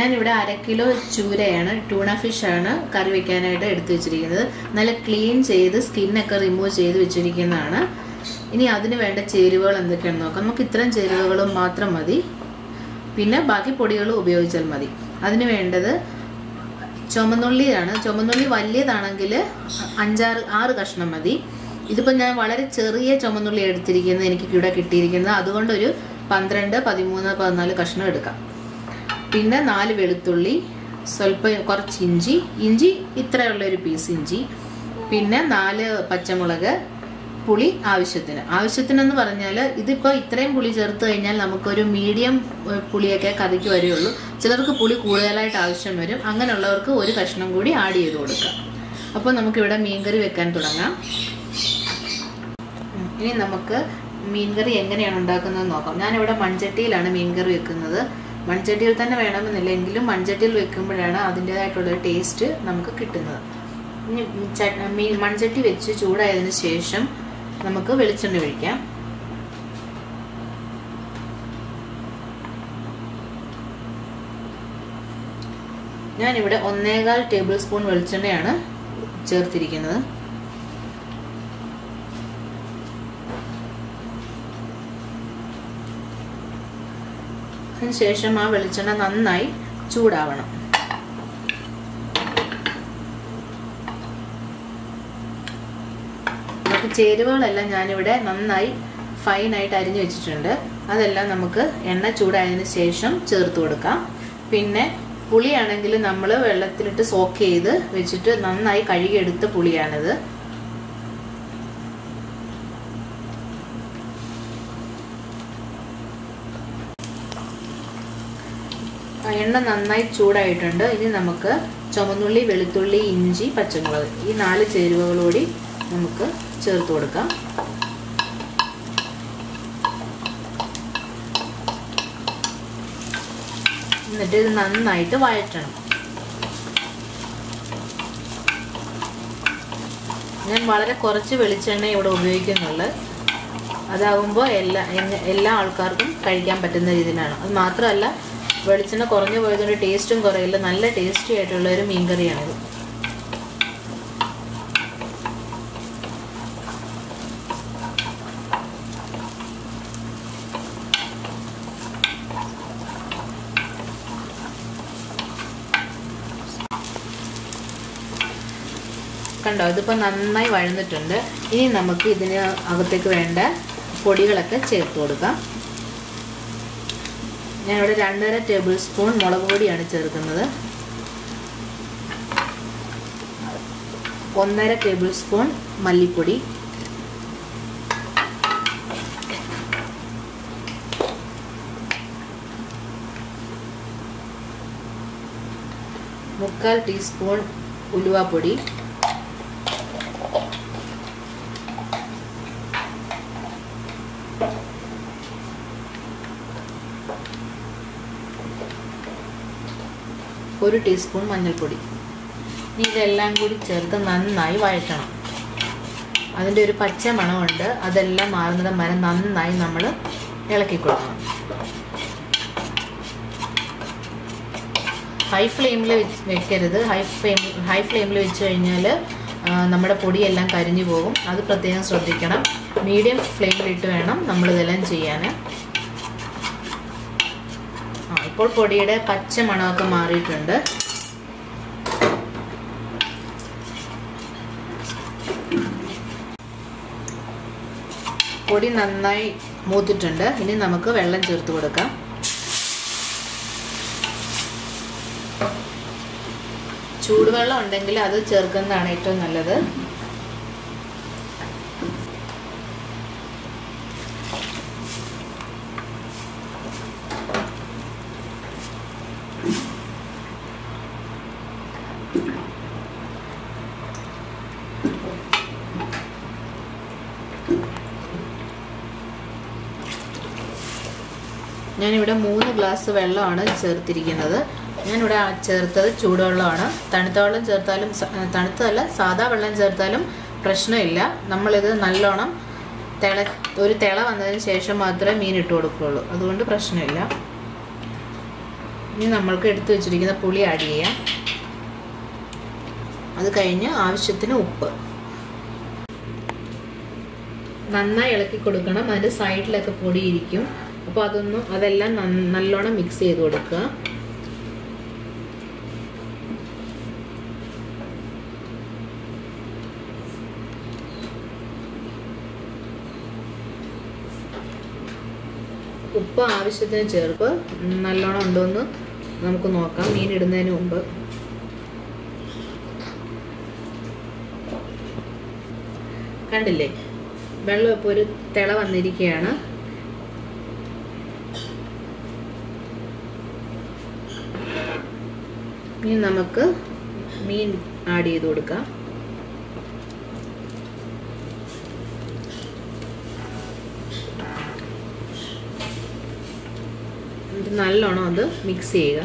ഞാനിവിടെ അര kilo ചൂരയാണ് tuna ഫിഷാണ് കറി വെക്കാനായിട്ട് എടുത്തു വെച്ചിരിക്കുന്നത് നല്ല ക്ലീൻ ചെയ്ത് സ്കിന്നൊക്കെ റിമൂവ് ചെയ്ത് വെച്ചിരിക്കുന്നതാണ് ഇനി അതിന് വേണ്ട ചേരുവകൾ എന്തൊക്കെയാണെന്ന് നോക്കാം നമുക്ക് ഇത്രയും ചേരുവകളും മാത്രം മതി പിന്നെ ബാക്കി പൊടികൾ ഉപയോഗിച്ചാൽ മതി അതിന് വേണ്ടത് ചുമന്നുള്ളിയാണ് ചുമന്നുള്ളി വലിയതാണെങ്കിൽ അഞ്ചാറ് ആറ് കഷ്ണം മതി ഇതിപ്പോൾ ഞാൻ വളരെ ചെറിയ ചുമന്നുള്ളി എടുത്തിരിക്കുന്നത് എനിക്ക് ഇവിടെ കിട്ടിയിരിക്കുന്നത് അതുകൊണ്ട് ഒരു പന്ത്രണ്ട് പതിമൂന്ന് പതിനാല് കഷ്ണം എടുക്കാം പിന്നെ നാല് വെളുത്തുള്ളി സ്വല്പം കുറച്ച് ഇഞ്ചി ഇഞ്ചി ഇത്രയുള്ള ഒരു പീസ് ഇഞ്ചി പിന്നെ നാല് പച്ചമുളക് പുളി ആവശ്യത്തിന് ആവശ്യത്തിനെന്ന് പറഞ്ഞാൽ ഇതിപ്പോൾ ഇത്രയും പുളി ചേർത്ത് കഴിഞ്ഞാൽ നമുക്കൊരു മീഡിയം ഏഹ്, പുളിയൊക്കെ കറിക്ക് വരികയുള്ളൂ ചിലർക്ക് പുളി കൂടുതലായിട്ട് ആവശ്യം വരും അങ്ങനെയുള്ളവർക്ക് ഒരു കഷ്ണം കൂടി ആഡ് ചെയ്ത് കൊടുക്കാം അപ്പോൾ നമുക്കിവിടെ മീൻകറി വെക്കാൻ തുടങ്ങാം ഉം, ഇനി നമുക്ക് മീൻകറി എങ്ങനെയാണ് ഉണ്ടാക്കുന്നത് നോക്കാം ഞാനിവിടെ മൺചട്ടിയിലാണ് മീൻകറി വെക്കുന്നത് മൺചട്ടിയിൽ തന്നെ വേണമെന്നില്ല എങ്കിലും മൺചട്ടിയിൽ വെക്കുമ്പോഴാണ് അതിൻ്റെതായിട്ടുള്ള ടേസ്റ്റ് നമുക്ക് കിട്ടുന്നത് ഇനി ച- മീൻ മൺചട്ടി വെച്ച് ചൂടായതിനു ശേഷം നമുക്ക് വെളിച്ചെണ്ണ ഒഴിക്കാം ഞാനിവിടെ ഒന്നേകാൽ ടേബിൾ സ്പൂൺ വെളിച്ചെണ്ണയാണ് ചേർത്തിരിക്കുന്നത് അതിനുശേഷം ആ വെളിച്ചെണ്ണ നന്നായി ചൂടാവണം നമുക്ക് ചേരുവകളെല്ലാം ഞാനിവിടെ നന്നായി ഫൈനായിട്ട് അരിഞ്ഞു വെച്ചിട്ടുണ്ട് അതെല്ലാം നമുക്ക് എണ്ണ ചൂടായതിനു ശേഷം ചേർത്ത് കൊടുക്കാം പിന്നെ പുളിയാണെങ്കിൽ നമ്മൾ വെള്ളത്തിലിട്ട് സോക്ക് ചെയ്ത് വെച്ചിട്ട് നന്നായി കഴുകിയെടുത്ത പുളിയാണിത് ആ എണ്ണ നന്നായി ചൂടായിട്ടുണ്ട് ഇനി നമുക്ക് ചുമന്നുള്ളി വെളുത്തുള്ളി ഇഞ്ചി പച്ചമുളക് ഈ നാല് ചേരുവകളോടി നമുക്ക് ചേർത്ത് കൊടുക്കാം എന്നിട്ട് ഇത് നന്നായിട്ട് വഴറ്റണം ഞാൻ വളരെ കുറച്ച് വെളിച്ചെണ്ണ ഇവിടെ ഉപയോഗിക്കുന്നുള്ളു അതാകുമ്പോൾ എല്ലാ എങ്ങ- എല്ലാ ആൾക്കാർക്കും കഴിക്കാൻ പറ്റുന്ന രീതിയിലാണ് അത് മാത്രമല്ല വെളിച്ചെണ്ണ കുറഞ്ഞു പോയതുകൊണ്ട് ടേസ്റ്റും കുറയില്ല നല്ല ടേസ്റ്റി ആയിട്ടുള്ള ഒരു മീൻകറിയാണിത് കണ്ടോ ഇതിപ്പോൾ നന്നായി വഴന്നിട്ടുണ്ട് ഇനി നമുക്ക് ഇതിന് അകത്തേക്ക് വേണ്ട പൊടികളൊക്കെ ചേർത്ത് കൊടുക്കാം ഞാനിവിടെ രണ്ടര ടേബിൾ സ്പൂൺ മുളക് പൊടിയാണ് ചേർക്കുന്നത് ഒന്നര ടേബിൾ സ്പൂൺ മല്ലിപ്പൊടി മുക്കാൽ ടീസ്പൂൺ ഉലുവാപ്പൊടി ഒരു ടീസ്പൂൺ മഞ്ഞൾപ്പൊടി ഇനി ഇതെല്ലാം കൂടി ചേർത്ത് നന്നായി വഴറ്റണം അതിൻ്റെ ഒരു പച്ച മണമുണ്ട് അതെല്ലാം മാറുന്നത് വരെ നന്നായി നമ്മൾ ഇളക്കി കൊടുക്കണം ഹൈ ഫ്ലെയിമിൽ വെക്കരുത് ഹൈ ഫ്ലെയിം ഹൈ ഫ്ലെയിമിൽ വെച്ച് കഴിഞ്ഞാൽ നമ്മുടെ പൊടിയെല്ലാം കരിഞ്ഞു പോകും അത് പ്രത്യേകം ശ്രദ്ധിക്കണം മീഡിയം ഫ്ലെയിമിലിട്ട് വേണം നമ്മളിതെല്ലാം ചെയ്യാൻ ആ ഇപ്പോൾ പൊടിയുടെ പച്ച മണമൊക്കെ മാറിയിട്ടുണ്ട് പൊടി നന്നായി മൂത്തിട്ടുണ്ട് ഇനി നമുക്ക് വെള്ളം ചേർത്ത് കൊടുക്കാം ചൂടുവെള്ളം ഉണ്ടെങ്കിൽ അത് ചേർക്കുന്നതാണ് ഏറ്റവും നല്ലത് ഞാനിവിടെ മൂന്ന് ഗ്ലാസ് വെള്ളമാണ് ചേർത്തിരിക്കുന്നത് ഞാനിവിടെ ചേർത്തത് ചൂടുവെള്ളമാണ് തണുത്ത വെള്ളം ചേർത്താലും സ- തണുത്തതല്ല സാദാ വെള്ളം ചേർത്താലും പ്രശ്നമില്ല നമ്മളിത് നല്ലോണം തിള ഒരു തിള വന്നതിന് ശേഷം മാത്രമേ മീൻ ഇട്ട് കൊടുക്കുകയുള്ളൂ അതുകൊണ്ട് പ്രശ്നമില്ല ഇനി നമ്മൾക്ക് എടുത്തു വെച്ചിരിക്കുന്ന പുളി ആഡ് ചെയ്യാം അത് കഴിഞ്ഞ് ആവശ്യത്തിന് ഉപ്പ് നന്നായി ഇളക്കി കൊടുക്കണം അതിൻ്റെ സൈഡിലൊക്കെ പൊടിയിരിക്കും അപ്പോൾ അതൊന്നും അതെല്ലാം നല്ലോണം മിക്സ് ചെയ്ത് കൊടുക്കുക ഉപ്പ് ആവശ്യത്തിന് ചേർപ്പ് നല്ലോണം ഉണ്ടോയെന്ന് നമുക്ക് നോക്കാം മീൻ ഇടുന്നതിന് മുമ്പ് കണ്ടില്ലേ വെള്ളം ഇപ്പോൾ ഒരു തിള വന്നിരിക്കുകയാണ് ഇനി നമുക്ക് മീൻ ആഡ് ചെയ്ത് കൊടുക്കാം എന്നിട്ട് നല്ലോണം അത് മിക്സ് ചെയ്യുക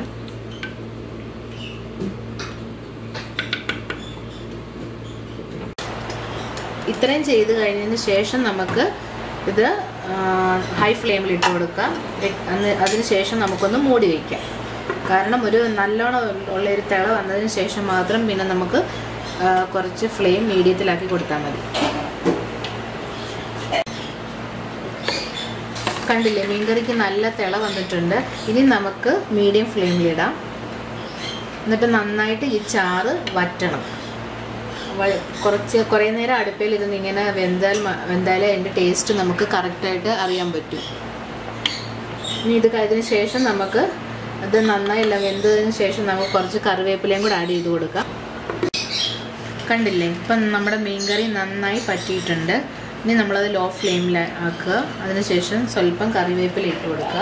ഇത്രയും ചെയ്ത് കഴിഞ്ഞതിന് ശേഷം നമുക്ക് ഇത് ഹൈ ഫ്ലെയിമിൽ ഇട്ട് കൊടുക്കാം അതിന് ശേഷം നമുക്കൊന്ന് മൂടി വയ്ക്കാം കാരണം ഒരു നല്ലോണം ഉള്ള ഒരു തിള വന്നതിന് ശേഷം മാത്രം പിന്നെ നമുക്ക് കുറച്ച് ഫ്ലെയിം മീഡിയത്തിലാക്കി കൊടുത്താൽ മതി കണ്ടില്ലേ മീൻകറിക്ക് നല്ല തിള വന്നിട്ടുണ്ട് ഇനി നമുക്ക് മീഡിയം ഫ്ലെയിമിലിടാം എന്നിട്ട് നന്നായിട്ട് ഈ ചാറ് വറ്റണം കുറച്ച് കുറേ നേരം അടുപ്പയിൽ ഇരുന്ന് ഇങ്ങനെ വെന്താൽ വെന്താലേ അതിൻ്റെ ടേസ്റ്റ് നമുക്ക് കറക്റ്റായിട്ട് അറിയാൻ പറ്റും ഇനി ഇത് കഴിഞ്ഞതിന് ശേഷം നമുക്ക് അത് നന്നായില്ല വെന്തതിന് ശേഷം നമുക്ക് കുറച്ച് കറിവേപ്പിലയും കൂടെ ആഡ് ചെയ്ത് കൊടുക്കാം കണ്ടില്ലേ ഇപ്പം നമ്മുടെ മീൻകറി നന്നായി പറ്റിയിട്ടുണ്ട് ഇനി നമ്മളത് ലോ ഫ്ലെയിമിൽ ആക്കുക അതിനുശേഷം സ്വല്പം കറിവേപ്പില ഇട്ട് കൊടുക്കുക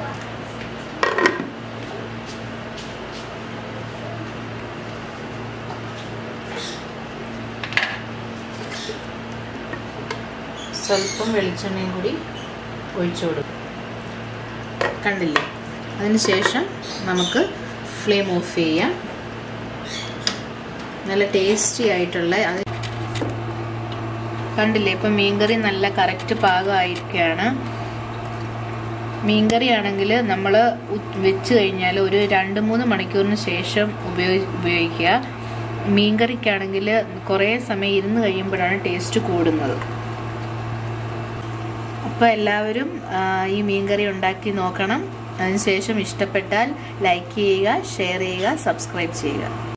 സ്വല്പം വെളിച്ചെണ്ണയും കൂടി ഒഴിച്ചു കൊടുക്കും കണ്ടില്ലേ അതിനുശേഷം നമുക്ക് ഫ്ലെയിം ഓഫ് ചെയ്യാം നല്ല ടേസ്റ്റി ആയിട്ടുള്ള അത് കണ്ടില്ലേ ഇപ്പം മീൻകറി നല്ല കറക്റ്റ് പാകമായിരിക്കുകയാണ് മീൻകറി ആണെങ്കിൽ നമ്മൾ വെച്ച് കഴിഞ്ഞാൽ ഒരു രണ്ട് മൂന്ന് മണിക്കൂറിന് ശേഷം ഉപയോഗി ഉപയോഗിക്കുക മീൻകറിക്കാണെങ്കിൽ കുറേ സമയം ഇരുന്ന് കഴിയുമ്പോഴാണ് ടേസ്റ്റ് കൂടുന്നത് അപ്പോൾ എല്ലാവരും ഈ മീൻകറി ഉണ്ടാക്കി നോക്കണം അതിനുശേഷം ഇഷ്ടപ്പെട്ടാൽ ലൈക്ക് ചെയ്യുക ഷെയർ ചെയ്യുക സബ്സ്ക്രൈബ് ചെയ്യുക